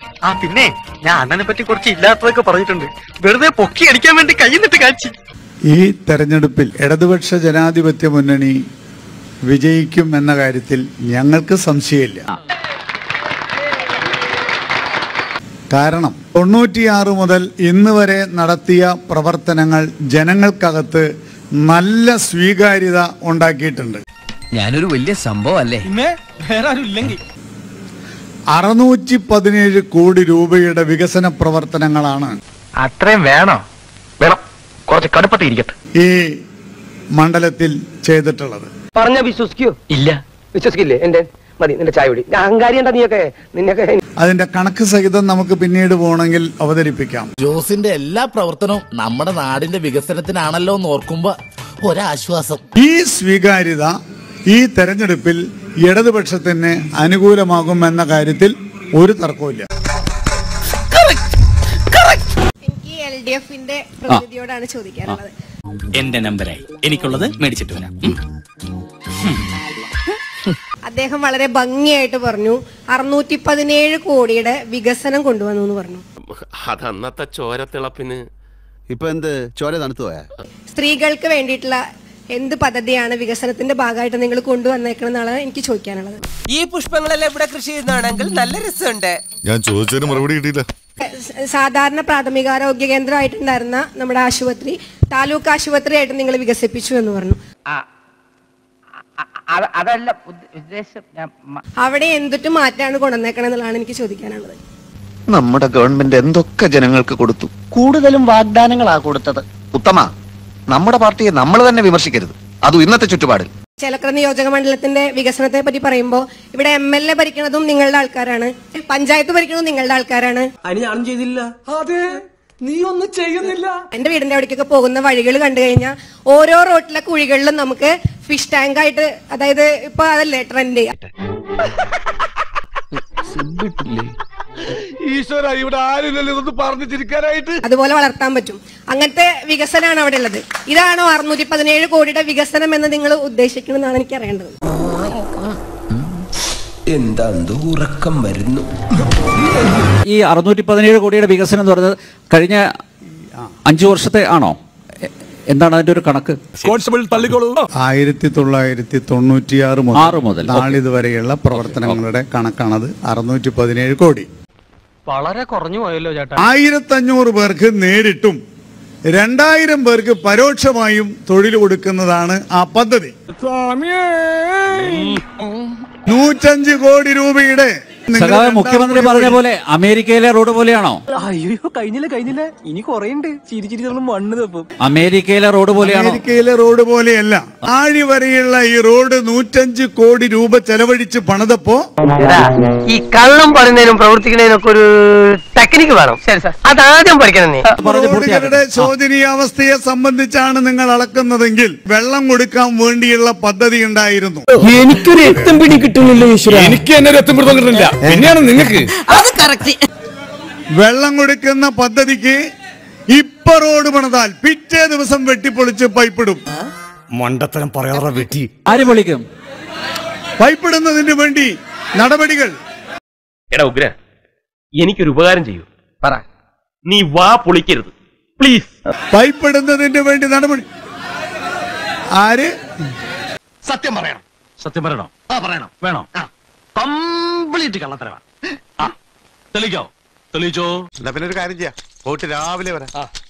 ആ പിന്നെ ഞാൻ അണ്ണനെ പറ്റി കുറച്ച് ഇല്ലാത്തതൊക്കെ പറഞ്ഞിട്ടുണ്ട് വെറുതെ പൊക്കി അടിക്കാൻ വേണ്ടി കൈ നിട്ട് കാച്ചി ഈ തെരഞ്ഞെടുപ്പിൽ ഇടതുപക്ഷ ജനാധിപത്യ മുന്നണി വിജയിക്കും എന്ന കാര്യത്തിൽ ഞങ്ങൾക്ക് സംശയമില്ല കാരണം തൊണ്ണൂറ്റിയാറ് മുതൽ ഇന്ന് വരെ നടത്തിയ പ്രവർത്തനങ്ങൾ ജനങ്ങൾക്കകത്ത് നല്ല സ്വീകാര്യത ഉണ്ടാക്കിയിട്ടുണ്ട് ഞാനൊരു വലിയ സംഭവം അല്ലേ അറുന്നൂറ്റി പതിനേഴ് കോടി രൂപയുടെ വികസന പ്രവർത്തനങ്ങളാണ് അത്രയും വേണോ വേണം കുറച്ച് കടുപ്പത്തിൽ ഇരിക്കട്ടെ ഈ മണ്ഡലത്തിൽ ചെയ്തിട്ടുള്ളത് പറഞ്ഞ വിശ്വസിക്കോ ഇല്ല വിശ്വസിക്കില്ലേ എന്റെ മതി നിന്റെ ചായ കുടി അഹങ്കാരി എന്താ നീയൊക്കെ നിന്നൊക്കെ അതിന്റെ കണക്ക് സഹിതം നമുക്ക് പിന്നീട് പോകണമെങ്കിൽ അവതരിപ്പിക്കാം ജോസിന്റെ എല്ലാ പ്രവർത്തനവും നമ്മുടെ നാടിന്റെ വികസനത്തിനാണല്ലോ എന്ന് ഓർക്കുമ്പോ ഒരാശ്വാസം ഈ സ്വീകാര്യത ഈ തെരഞ്ഞെടുപ്പിൽ ഇടതുപക്ഷത്തിന് അനുകൂലമാകുമെന്ന കാര്യത്തിൽ ഒരു തർക്കവുമില്ല എനിക്ക് എൽ ഡി എഫിന്റെ പ്രതിനിധിയോടാണ് ചോദിക്കാനുള്ളത് എന്റെ നമ്പരായി എനിക്കുള്ളത് മേടിച്ചിട്ട് വരാം ഉം. അദ്ദേഹം വളരെ ഭംഗിയായിട്ട് പറഞ്ഞു അറുന്നൂറ്റി പതിനേഴ് കോടിയുടെ വികസനം കൊണ്ടുവന്നു എന്ന് പറഞ്ഞു അതന്നത്തെ ചോരത്തിളപ്പിന് ഇപ്പൊ എന്ത് ചോര തണുത്തു പോയാ സ്ത്രീകൾക്ക് വേണ്ടിയിട്ടുള്ള എന്ത് പദ്ധതിയാണ് വികസനത്തിന്റെ ഭാഗമായിട്ട് നിങ്ങൾ കൊണ്ടുവന്നേക്കണം എന്നാണ് എനിക്ക് ചോദിക്കാനുള്ളത് ഈ പുഷ്പങ്ങളെല്ലാം ഇവിടെ കൃഷി ചെയ്യുന്നതാണെങ്കിൽ നല്ല രസമുണ്ട് ഞാൻ ചോദിച്ചതിന് മറുപടി കിട്ടിയില്ല സ- സാധാരണ പ്രാഥമികാരോഗ്യ കേന്ദ്രമായിട്ടുണ്ടായിരുന്ന നമ്മുടെ ആശുപത്രി താലൂക്ക് ആശുപത്രി ആയിട്ട് നിങ്ങൾ വികസിപ്പിച്ചു എന്ന് പറഞ്ഞു അതല്ല ഉദ്ദേശം അവിടെ എന്തൊട്ട് മാറ്റാണ് കൊണ്ടുവന്നേക്കണം എന്നുള്ളതാണ് എനിക്ക് ചോദിക്കാനുള്ളത് നമ്മുടെ ഗവൺമെന്റ് എന്തൊക്കെ ജനങ്ങൾക്ക് കൊടുത്തു കൂടുതലും വാഗ്ദാനങ്ങളാ കൊടുത്തത് ഉത്തമ നമ്മുടെ പാർട്ടിയെ നമ്മൾ തന്നെ വിമർശിക്കരുത് അതും ഇന്നത്തെ ചുറ്റുപാടിൽ ചേലക്കര നിയോജക മണ്ഡലത്തിന്റെ വികസനത്തെ പറ്റി പറയുമ്പോൾ ഇവിടെ എം എൽ എ ഭരിക്കുന്നതും നിങ്ങളുടെ ആൾക്കാരാണ് പഞ്ചായത്ത് ഭരിക്കുന്നതും നിങ്ങളുടെ ആൾക്കാരാണ് അതിന് ഞാനും ചെയ്തില്ല എന്റെ വീടിന്റെ അവിടേക്കൊക്കെ പോകുന്ന വഴികൾ കണ്ടു കഴിഞ്ഞാൽ ഓരോ റോട്ടിലെ കുഴികളിലും നമുക്ക് ഫിഷ് ടാങ്ക് ആയിട്ട് അതായത് ഇപ്പൊ അതല്ലേ ട്രെൻഡ് ഈശ്വര ഇവിടെ ആരുമില്ലല്ലോ ഇതൊന്ന് പറഞ്ഞു ചിരിക്കാനായിട്ട് അതുപോലെ വളർത്താൻ പറ്റും അങ്ങനത്തെ വികസനമാണ് അവിടെ ഉള്ളത് ഇതാണോ അറുന്നൂറ്റി പതിനേഴ് കോടിയുടെ വികസനം എന്ന് നിങ്ങൾ ഉദ്ദേശിക്കണമെന്നാണ് എനിക്ക് അറിയേണ്ടത് എന്താ ഉറക്കം വരുന്നു ഈ അറുന്നൂറ്റി പതിനേഴ് കോടിയുടെ വികസനം എന്ന് പറയുന്നത് കഴിഞ്ഞ അഞ്ചു വർഷത്തെ ആണോ എ- എന്താണ് അതിന്റെ ഒരു കണക്ക് കോൺസ്റ്റബിൾ തള്ളിക്കോളൂ ആയിരത്തി തൊള്ളായിരത്തി തൊണ്ണൂറ്റിയാറ് ആറ് മുതൽ. നാളിതുവരെയുള്ള പ്രവർത്തനങ്ങളുടെ കണക്കാണത് അറുന്നൂറ്റി പതിനേഴ് കോടി വളരെ കുറഞ്ഞു പോയല്ലോ ചേട്ടാ ആയിരത്തഞ്ഞൂറ് പേർക്ക് നേരിട്ടും രണ്ടായിരം പേർക്ക് പരോക്ഷമായും തൊഴിൽ കൊടുക്കുന്നതാണ് ആ പദ്ധതി നൂറ്റഞ്ച് കോടി രൂപയുടെ നിങ്ങൾ സഖാവ് മുഖ്യമന്ത്രി രണ്ടാം പറഞ്ഞ കോടി പോലെ അമേരിക്കയിലെ റോഡ് പോലെയാണോ അയ്യോ കഴിഞ്ഞില്ല കഴിഞ്ഞില്ല ഇനി കൊറേ ഉണ്ട് ചിരി ചിരി നമ്മൾ മണ്ണ് തപ്പും അമേരിക്കയിലെ റോഡ് പോലെയാണോ അമേരിക്കയിലെ റോഡ് പോലെയല്ല ആഴി വരെയുള്ള ഈ റോഡ് നൂറ്റഞ്ച് കോടി രൂപ ചെലവഴിച്ച് പണിതപ്പോ ഈ കള്ളം പറയുന്നതിനും പ്രവർത്തിക്കുന്നതിനും ഒക്കെ ഒരു ടെക്നിക്ക് വേണം ശരി സാർ അതാദ്യം പഠിക്കണം നീ പറഞ്ഞ് റോഡുകളുടെ പൂർത്തിയാക്കട്ടെ. ശോചനീയാവസ്ഥയെ സംബന്ധിച്ചാണ് നിങ്ങൾ അളക്കുന്നതെങ്കിൽ വെള്ളം കൊടുക്കാൻ വേണ്ടിയുള്ള പദ്ധതി ഉണ്ടായിരുന്നു എനിക്കൊരു എത്തും പിടി കിട്ടുന്നില്ല ഈശ്വര എനിക്ക് എന്നെ രക്തം പിടുത്തം കിട്ടുന്നില്ല പിന്നെയാണ് നിങ്ങൾക്ക് അത് കറക്റ്റ് വെള്ളം കൊടുക്കുന്ന പദ്ധതിക്ക് ഇപ്പൊ റോഡ് പണിതാൽ പിറ്റേ ദിവസം വെട്ടിപ്പൊളിച്ച് പൈപ്പിടും മണ്ടത്തരം പറയാറ വെട്ടി ആര് വിളിക്കും പൈപ്പിടുന്നതിന് വേണ്ടി നടപടികൾ എടാ ഉഗ്ര എനിക്കൊരു ഉപകാരം ചെയ്യൂ പറ നീ വാ പൊളിക്കരുത് പ്ലീസ് പൈപ്പിടുന്നതിന് വേണ്ടി നടപടി ആര് സത്യം പറയണം സത്യം പറയണോ ആ പറയണം വേണോ കംപ്ലീറ്റ് കള്ളത്തരവാ ആ തെളിയിക്കോ തെളിയിച്ചോ എന്നാ പിന്നെ ഒരു കാര്യം ചെയ്യാം പോയിട്ട് രാവിലെ വരാം